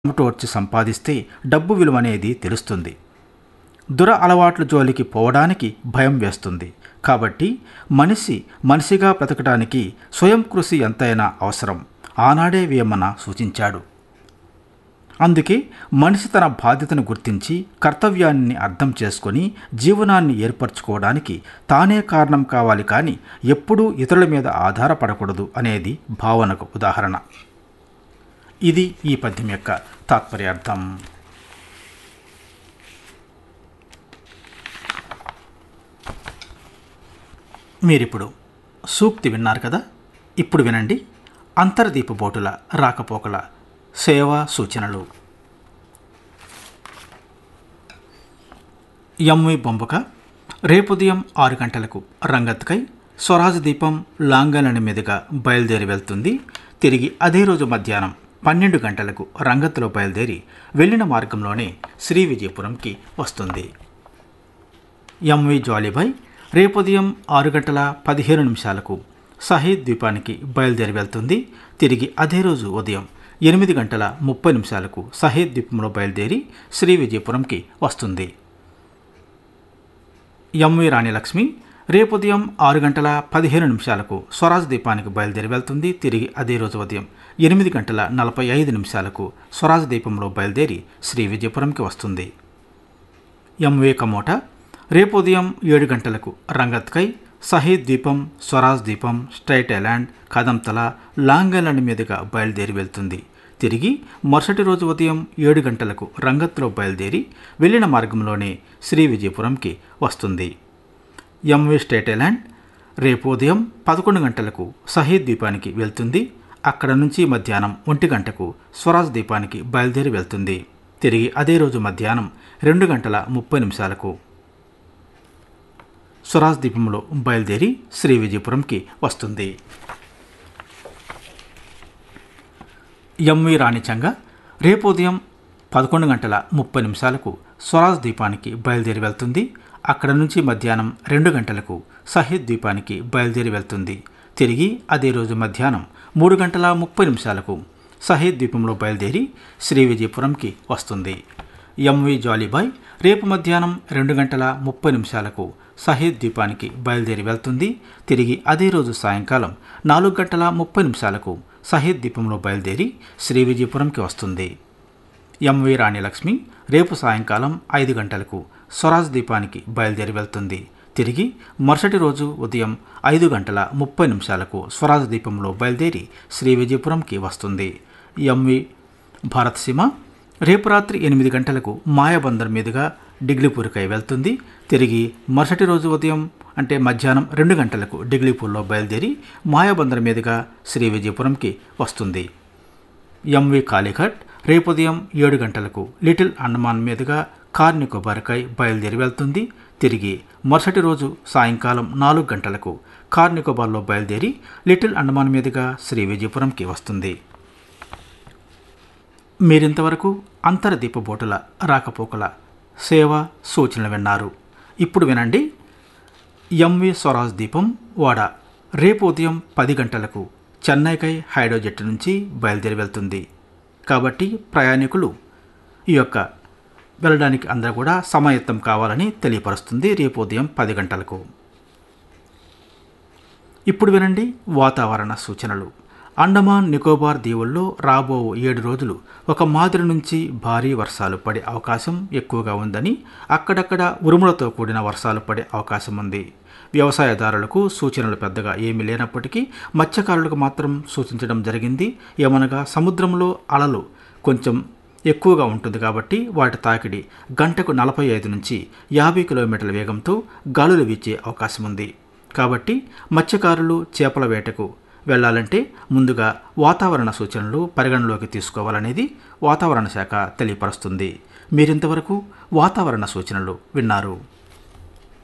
చెమటోడ్చి సంపాదిస్తే డబ్బు విలువ అనేది తెలుస్తుంది దుర అలవాట్ల జోలికి పోవడానికి భయం వేస్తుంది కాబట్టి మనిషి మనిషిగా బ్రతకడానికి స్వయం కృషి ఎంతైనా అవసరం ఆనాడే వేమన సూచించాడు అందుకే మనిషి తన బాధ్యతను గుర్తించి కర్తవ్యాన్ని అర్థం చేసుకొని జీవనాన్ని ఏర్పరచుకోవడానికి తానే కారణం కావాలి కానీ ఎప్పుడూ ఇతరుల మీద ఆధారపడకూడదు అనేది భావనకు ఉదాహరణ ఇది ఈ పద్యం యొక్క తాత్పర్యార్థం మీరిప్పుడు సూక్తి విన్నారు కదా ఇప్పుడు వినండి అంతర్దీప బోటుల రాకపోకల సేవా సూచనలు ఎంవి బొంబక రేపు ఉదయం ఆరు గంటలకు రంగత్కై స్వరాజ్ దీపం లాంగలని మీదుగా బయలుదేరి వెళ్తుంది తిరిగి అదే రోజు మధ్యాహ్నం పన్నెండు గంటలకు రంగత్తులో బయలుదేరి వెళ్ళిన మార్గంలోనే శ్రీ విజయపురంకి వస్తుంది ఎంవి జాలీబాయ్ రేపు ఉదయం ఆరు గంటల పదిహేను నిమిషాలకు సహీద్ ద్వీపానికి బయలుదేరి వెళ్తుంది తిరిగి అదే రోజు ఉదయం ఎనిమిది గంటల ముప్పై నిమిషాలకు సహీద్ ద్వీపంలో బయలుదేరి శ్రీ విజయపురంకి వస్తుంది ఎంవి రాణి లక్ష్మి రేపు ఉదయం ఆరు గంటల పదిహేను నిమిషాలకు స్వరాజ్ దీపానికి బయలుదేరి వెళ్తుంది తిరిగి అదే రోజు ఉదయం ఎనిమిది గంటల నలభై ఐదు నిమిషాలకు స్వరాజ్ దీపంలో బయలుదేరి శ్రీ విజయపురంకి వస్తుంది ఎంవే కమోటా రేపు ఉదయం ఏడు గంటలకు రంగత్కై సహీద్ ద్వీపం స్వరాజ్ ద్వీపం strait island Kadamtala long island మీదుగా బయలుదేరి వెళ్తుంది తిరిగి మరుసటి రోజు ఉదయం ఏడు గంటలకు రంగత్లో బయలుదేరి వెళ్ళిన మార్గంలోనే శ్రీ విజయపురంకి వస్తుంది ఎంవి స్టేట్ ఐలాండ్ రేపు ఉదయం పదకొండు గంటలకు సహీద్ ద్వీపానికి వెళ్తుంది అక్కడ నుంచి మధ్యాహ్నం ఒంటి గంటకు స్వరాజ్ ద్వీపానికి బయలుదేరి వెళ్తుంది తిరిగి అదే రోజు మధ్యాహ్నం రెండు గంటల ముప్పై నిమిషాలకు స్వరాజ్ ద్వీపంలో బయలుదేరి శ్రీ విజయపురంకి వస్తుంది ఎంవి రాణిచంగ రేపు ఉదయం పదకొండు గంటల ముప్పై నిమిషాలకు స్వరాజ్ ద్వీపానికి బయలుదేరి వెళ్తుంది అక్కడ నుంచి మధ్యాహ్నం రెండు గంటలకు సహీద్ ద్వీపానికి బయలుదేరి వెళ్తుంది తిరిగి అదే రోజు మధ్యాహ్నం మూడు గంటల ముప్పై నిమిషాలకు సహీద్ ద్వీపంలో బయలుదేరి శ్రీ విజయపురంకి వస్తుంది ఎంవి జాలీబాయ్ రేపు మధ్యాహ్నం రెండు గంటల ముప్పై నిమిషాలకు సహీద్ ద్వీపానికి బయలుదేరి వెళ్తుంది తిరిగి అదే రోజు సాయంకాలం నాలుగు గంటల ముప్పై నిమిషాలకు సహీద్ ద్వీపంలో బయలుదేరి శ్రీ విజయపురంకి వస్తుంది ఎంవి రాణి లక్ష్మి రేపు సాయంకాలం ఐదు గంటలకు స్వరాజ్ ద్వీపానికి బయలుదేరి వెళ్తుంది తిరిగి మరుసటి రోజు ఉదయం ఐదు గంటల ముప్పై నిమిషాలకు స్వరాజ్ ద్వీపంలో బయలుదేరి శ్రీ విజయపురంకి వస్తుంది ఎంవి భారత్ సీమ రేపు రాత్రి ఎనిమిది గంటలకు మాయాబందర్ మీదుగా డిగ్లీపూర్కై వెళ్తుంది తిరిగి మరుసటి రోజు ఉదయం అంటే మధ్యాహ్నం రెండు గంటలకు డిగ్లీపూర్లో బయలుదేరి మాయాబందర్ మీదుగా శ్రీ విజయపురంకి వస్తుంది ఎంవి కాళీఘట్ రేపు ఉదయం ఏడు గంటలకు లిటిల్ అండమాన్ మీదుగా కార్నికోబార్కై బయలుదేరి వెళ్తుంది తిరిగి మరుసటి రోజు సాయంకాలం నాలుగు గంటలకు కార్నికోబార్లో బయలుదేరి లిటిల్ అండమాన్ మీదుగా శ్రీ విజయపురంకి వస్తుంది మీరింతవరకు అంతర్దీప బోటుల రాకపోకల సేవ సూచనలు విన్నారు ఇప్పుడు వినండి ఎంవి స్వరాజ్ దీపం వాడ రేపు ఉదయం పది గంటలకు చెన్నైకై హైడ్రోజెట్ నుంచి బయలుదేరి వెళ్తుంది కాబట్టి ప్రయాణికులు ఈ యొక్క వెళ్ళడానికి అందరూ కూడా సమాయత్తం కావాలని తెలియపరుస్తుంది రేపు ఉదయం పది గంటలకు ఇప్పుడు వినండి వాతావరణ సూచనలు అండమాన్ నికోబార్ దీవుల్లో రాబో ఏడు రోజులు ఒక మాదిరి నుంచి భారీ వర్షాలు పడే అవకాశం ఎక్కువగా ఉందని అక్కడక్కడ ఉరుములతో కూడిన వర్షాలు పడే అవకాశం ఉంది వ్యవసాయదారులకు సూచనలు పెద్దగా ఏమీ లేనప్పటికీ మత్స్యకారులకు మాత్రం సూచించడం జరిగింది ఏమనగా సముద్రంలో అలలు కొంచెం ఎక్కువగా ఉంటుంది కాబట్టి వాటి తాకిడి గంటకు నలభై ఐదు నుంచి యాభై కిలోమీటర్ల వేగంతో గాలులు వీచే అవకాశం ఉంది కాబట్టి మత్స్యకారులు చేపల వేటకు వెళ్ళాలంటే ముందుగా వాతావరణ సూచనలు పరిగణలోకి తీసుకోవాలనేది వాతావరణ శాఖ తెలియపరుస్తుంది మీరింతవరకు వాతావరణ సూచనలు విన్నారు